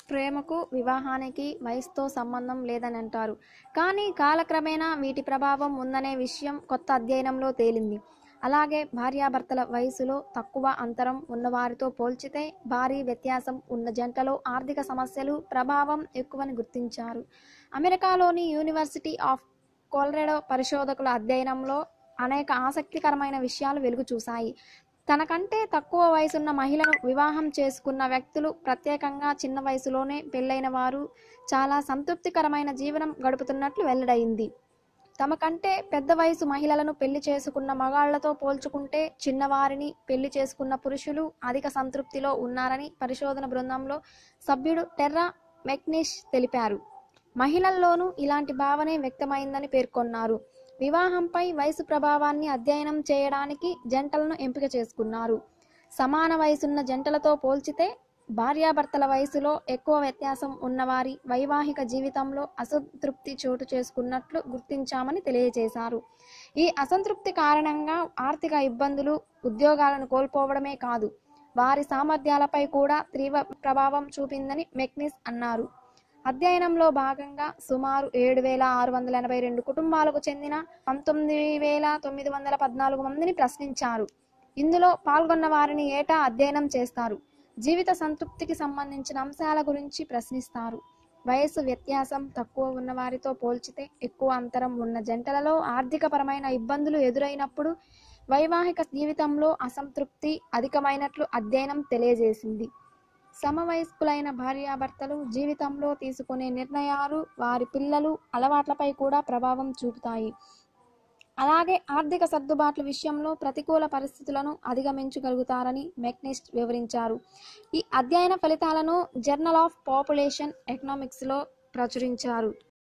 ప్రేమకు వివాహానికి వయసుతో సంబంధం లేదని అంటారు కానీ కాలక్రమేణా వీటి ప్రభావం ఉందనే విషయం కొత్త అధ్యయనంలో తేలింది అలాగే భార్యాభర్తల వయసులో తక్కువ అంతరం ఉన్నవారితో పోల్చితే భారీ వ్యత్యాసం ఉన్న జంటలో ఆర్థిక సమస్యలు ప్రభావం ఎక్కువని గుర్తించారు అమెరికాలోని యూనివర్సిటీ ఆఫ్ కోలరెడో పరిశోధకుల అధ్యయనంలో అనేక ఆసక్తికరమైన విషయాలు వెలుగు చూశాయి తనకంటే తక్కువ వయసున్న మహిళను వివాహం చేసుకున్న వ్యక్తులు ప్రత్యేకంగా చిన్న వయసులోనే పెళ్ళైన వారు చాలా సంతృప్తికరమైన జీవనం గడుపుతున్నట్లు వెల్లడైంది తమ కంటే పెద్ద వయసు మహిళలను పెళ్లి చేసుకున్న మగాళ్లతో పోల్చుకుంటే చిన్నవారిని పెళ్లి చేసుకున్న పురుషులు అధిక సంతృప్తిలో ఉన్నారని పరిశోధన బృందంలో సభ్యుడు టెర్రా మెక్నిష్ తెలిపారు మహిళల్లోనూ ఇలాంటి భావనే వ్యక్తమైందని పేర్కొన్నారు వివాహంపై వయసు ప్రభావాన్ని అధ్యయనం చేయడానికి జంటలను ఎంపిక చేసుకున్నారు సమాన వయసున్న జంటలతో పోల్చితే భార్యాభర్తల వయసులో ఎక్కువ వ్యత్యాసం ఉన్నవారి వైవాహిక జీవితంలో అసంతృప్తి చోటు చేసుకున్నట్లు గుర్తించామని తెలియజేశారు ఈ అసంతృప్తి కారణంగా ఆర్థిక ఇబ్బందులు ఉద్యోగాలను కోల్పోవడమే కాదు వారి సామర్థ్యాలపై కూడా తీవ్ర ప్రభావం చూపిందని మెక్నిస్ అన్నారు అధ్యయనంలో భాగంగా సుమారు ఏడు వేల ఆరు వందల ఎనభై రెండు కుటుంబాలకు చెందిన పంతొమ్మిది వేల తొమ్మిది వందల పద్నాలుగు మందిని ప్రశ్నించారు ఇందులో పాల్గొన్న వారిని ఏటా అధ్యయనం చేస్తారు జీవిత సంతృప్తికి సంబంధించిన అంశాల గురించి ప్రశ్నిస్తారు వయసు వ్యత్యాసం తక్కువ ఉన్న వారితో పోల్చితే ఎక్కువ అంతరం ఉన్న జంటలలో ఆర్థికపరమైన ఇబ్బందులు ఎదురైనప్పుడు వైవాహిక జీవితంలో అసంతృప్తి అధికమైనట్లు అధ్యయనం తెలియజేసింది సమవయస్కులైన భార్యాభర్తలు జీవితంలో తీసుకునే నిర్ణయాలు వారి పిల్లలు అలవాట్లపై కూడా ప్రభావం చూపుతాయి అలాగే ఆర్థిక సర్దుబాట్ల విషయంలో ప్రతికూల పరిస్థితులను అధిగమించగలుగుతారని మెక్నిస్ట్ వివరించారు ఈ అధ్యయన ఫలితాలను జర్నల్ ఆఫ్ పాపులేషన్ ఎకనామిక్స్లో ప్రచురించారు